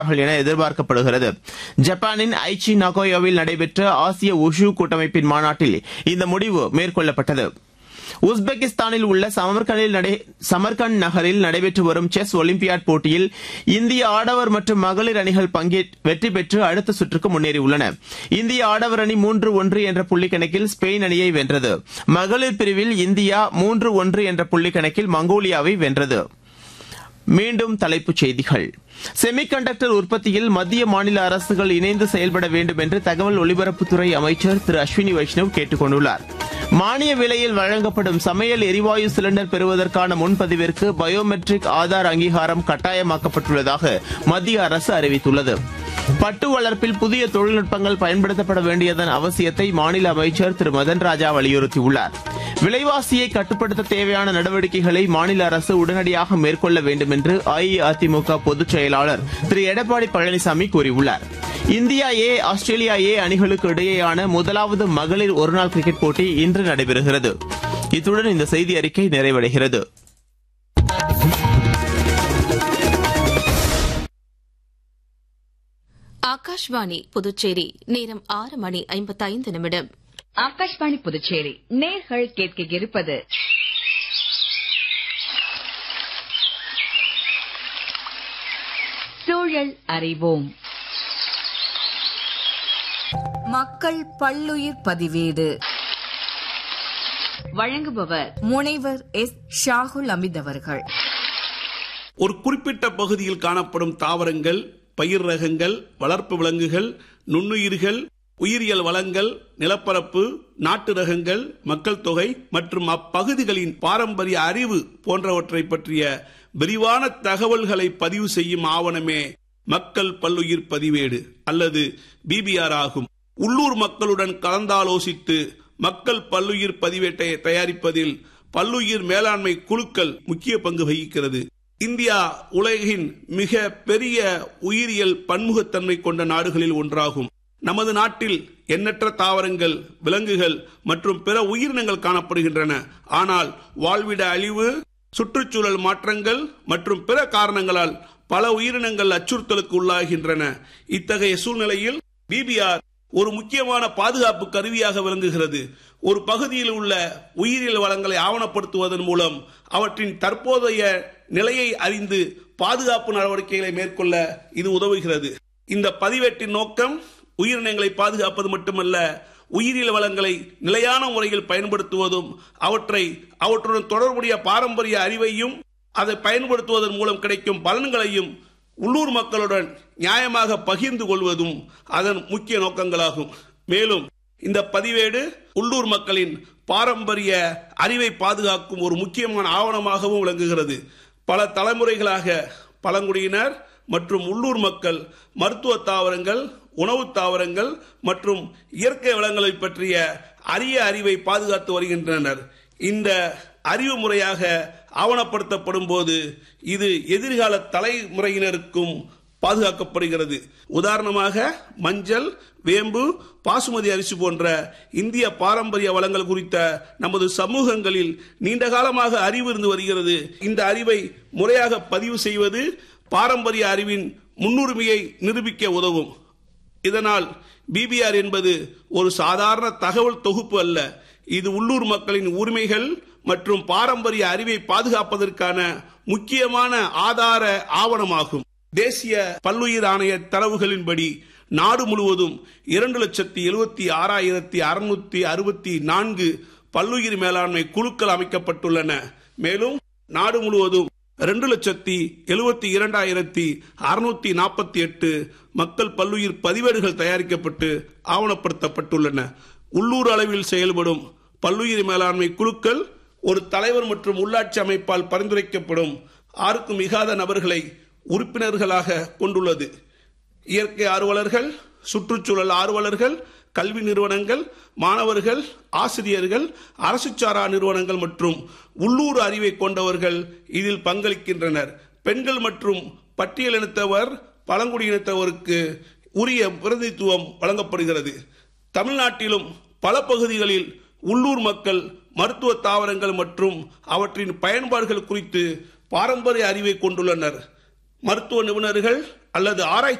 என எதிர்பார்க்கப்படுகிறது ஜப்பானின் ஐச்சி நகோயோவில் நடைபெற்ற ஆசிய உஷு கூட்டமைப்பின் மாநாட்டில் இந்த முடிவு மேற்கொள்ளப்பட்டது உஸ்பெகிஸ்தானில் உள்ள சமர்கண்டில் நடை சமர்கண்ட் நகரில் நடைபெற்று வரும் செஸ் ஒலிம்பியாட் போட்டியில் இந்திய ஆடவர் மற்றும் மகளிர் அணிகள் பங்கே வெற்றி பெற்று அடுத்த சுற்றுக்கு முன்னேறியுள்ளன இந்திய ஆடவர் அணி மூன்று ஒன்று என்ற புள்ளிக் கணக்கில் ஸ்பெயின் அணியை வென்றது மகளிர் பிரிவில் இந்தியா மூன்று ஒன்று என்ற புள்ளிக் கணக்கில் மங்கோலியாவை வென்றது மீண்டும் தலைப்புச் செய்திகள் செமிகண்டக்டர் உற்பத்தியில் மத்திய மாநில அரசுகள் இணைந்து செயல்பட வேண்டும் என்று தகவல் ஒலிபரப்புத்துறை அமைச்சர் திரு அஸ்வினி வைஷ்ணவ் கேட்டுக் கொண்டுள்ளார் மானிய விலையில் வழங்கப்படும் சமையல் எரிவாயு சிலிண்டர் பெறுவதற்கான முன்பதிவிற்கு பயோமெட்ரிக் ஆதார் அங்கீகாரம் கட்டாயமாக்கப்பட்டுள்ளதாக மத்திய அரசு அறிவித்துள்ளது பட்டு வளர்ப்பில் புதிய தொழில்நுட்பங்கள் பயன்படுத்தப்பட வேண்டியதன் அவசியத்தை மாநில அமைச்சர் திரு மதன் ராஜா வலியுறுத்தியுள்ளார் விலைவாசியை கட்டுப்படுத்த தேவையான நடவடிக்கைகளை மாநில அரசு உடனடியாக மேற்கொள்ள வேண்டும் என்று அஇஅதிமுக பொதுச் செயலாளர் திரு எடப்பாடி பழனிசாமி கூறியுள்ளார் இந்தியா ஏ ஆஸ்திரேலியா ஏ அணிகளுக்கு இடையேயான முதலாவது மகளிர் ஒருநாள் கிரிக்கெட் போட்டி இன்று நடைபெறுகிறது இத்துடன் இந்த செய்தி அறிக்கை நிறைவடைகிறது ஆகாஷ்வாணி புதுச்சேரி நேரம் ஆறு மணி ஐம்பத்தைந்து நிமிடம் ஆகாஷ்வாணி புதுச்சேரி நேர்கள் கேட்க இருப்பது சூழல் அறிவோம் மக்கள் பல்லுயிர் பதிவேடு வழங்குபவர் முனைவர் எஸ் ஷாகுல் அமித் அவர்கள் ஒரு குறிப்பிட்ட பகுதியில் காணப்படும் தாவரங்கள் பயிர் ரகங்கள் வளர்ப்பு விலங்குகள் நுண்ணுயிர்கள் உயிரியல் வளங்கள் நிலப்பரப்பு நாட்டு ரகங்கள் மக்கள் தொகை மற்றும் அப்பகுதிகளின் பாரம்பரிய அறிவு போன்றவற்றை பற்றிய விரிவான தகவல்களை பதிவு செய்யும் ஆவணமே மக்கள் பல்லுயிர் பதிவேடு அல்லது பிபிஆர் ஆகும் உள்ளூர் மக்களுடன் கலந்தாலோசித்து மக்கள் பல்லுயிர் பதிவேட்டை தயாரிப்பதில் பல்லுயிர் மேலாண்மை குழுக்கள் முக்கிய பங்கு வகிக்கிறது இந்தியா உலகின் மிக பெரிய உயிரியல் பன்முகத்தன்மை கொண்ட நாடுகளில் ஒன்றாகும் நமது நாட்டில் எண்ணற்ற தாவரங்கள் விலங்குகள் மற்றும் பிற உயிரினங்கள் காணப்படுகின்றன ஆனால் வாழ்விட அழிவு சுற்றுச்சூழல் மாற்றங்கள் மற்றும் பிற காரணங்களால் பல உயிரினங்கள் அச்சுறுத்தலுக்கு உள்ளாகின்றன இத்தகைய சூழ்நிலையில் பிபிஆர் ஒரு முக்கியமான பாதுகாப்பு கருவியாக விளங்குகிறது ஒரு பகுதியில் உள்ள உயிரியல் வளங்களை ஆவணப்படுத்துவதன் மூலம் அவற்றின் தற்போதைய நிலையை அறிந்து பாதுகாப்பு நடவடிக்கைகளை மேற்கொள்ள இது உதவுகிறது இந்த பதிவேட்டின் நோக்கம் உயிரினங்களை பாதுகாப்பது மட்டுமல்ல உயிரியல் வளங்களை நிலையான முறையில் பயன்படுத்துவதும் அவற்றை அவற்றுடன் தொடர்புடைய பாரம்பரிய அறிவையும் அதை பயன்படுத்துவதன் மூலம் கிடைக்கும் பலன்களையும் உள்ளூர் மக்களுடன் நியாயமாக பகிர்ந்து கொள்வதும் அதன் முக்கிய நோக்கங்களாகும் மேலும் இந்த பதிவேடு உள்ளூர் மக்களின் பாரம்பரிய அறிவை பாதுகாக்கும் ஒரு முக்கியமான ஆவணமாகவும் விளங்குகிறது பல தலைமுறைகளாக பழங்குடியினர் மற்றும் உள்ளூர் மக்கள் மருத்துவ தாவரங்கள் உணவு தாவரங்கள் மற்றும் இயற்கை வளங்களை பற்றிய அரிய அறிவை பாதுகாத்து வருகின்றனர் இந்த அறிவு முறையாக ஆவணப்படுத்தப்படும் போது இது எதிர்கால தலைமுறையினருக்கும் பாதுகாக்கப்படுகிறது உதாரணமாக மஞ்சள் வேம்பு பாசுமதி அரிசி போன்ற இந்திய பாரம்பரிய வளங்கள் குறித்த நமது சமூகங்களில் நீண்ட காலமாக அறிவு இருந்து வருகிறது இந்த அறிவை முறையாக பதிவு செய்வது பாரம்பரிய அறிவின் முன்னுரிமையை நிரூபிக்க உதவும் இதனால் பிபிஆர் என்பது ஒரு சாதாரண தகவல் தொகுப்பு அல்ல இது உள்ளூர் மக்களின் உரிமைகள் மற்றும் பாரம்பரிய அறிவை பாதுகாப்பதற்கான முக்கியமான ஆதார ஆவணமாகும் தேசிய பல்லுயிர் ஆணைய தரவுகளின்படி நாடு முழுவதும் இரண்டு லட்சத்தி எழுபத்தி ஆறாயிரத்தி அறுநூத்தி அறுபத்தி நான்கு பல்லுயிர் மேலாண்மை குழுக்கள் அமைக்கப்பட்டுள்ளன மேலும் நாடு முழுவதும் ரெண்டு லட்சத்தி எழுபத்தி இரண்டாயிரத்தி அறுநூத்தி நாற்பத்தி எட்டு மக்கள் பல்லுயிர் பதிவேடுகள் தயாரிக்கப்பட்டு ஆவணப்படுத்தப்பட்டுள்ளன உள்ளூர் அளவில் செயல்படும் பல்லுயிர் மேலாண்மை குழுக்கள் ஒரு தலைவர் மற்றும் உள்ளாட்சி அமைப்பால் பரிந்துரைக்கப்படும் ஆறுக்கும் மிகாத நபர்களை உறுப்பினர்களாக கொண்டுள்ளது இயற்கை ஆர்வலர்கள் சுற்றுச்சூழல் ஆர்வலர்கள் கல்வி நிறுவனங்கள் மாணவர்கள் ஆசிரியர்கள் அரசு சாரா நிறுவனங்கள் மற்றும் உள்ளூர் அறிவை கொண்டவர்கள் இதில் பங்களிக்கின்றனர் பெண்கள் மற்றும் பட்டியலினத்தவர் பழங்குடியினத்தவருக்கு உரிய பிரதிநிதித்துவம் வழங்கப்படுகிறது தமிழ்நாட்டிலும் பல பகுதிகளில் உள்ளூர் மக்கள் மருத்துவ தாவரங்கள் மற்றும் அவற்றின் பயன்பாடுகள் குறித்து பாரம்பரிய அறிவை கொண்டுள்ளனர் மருத்துவ நிபுணர்கள் அல்லது ஆராய்ச்சி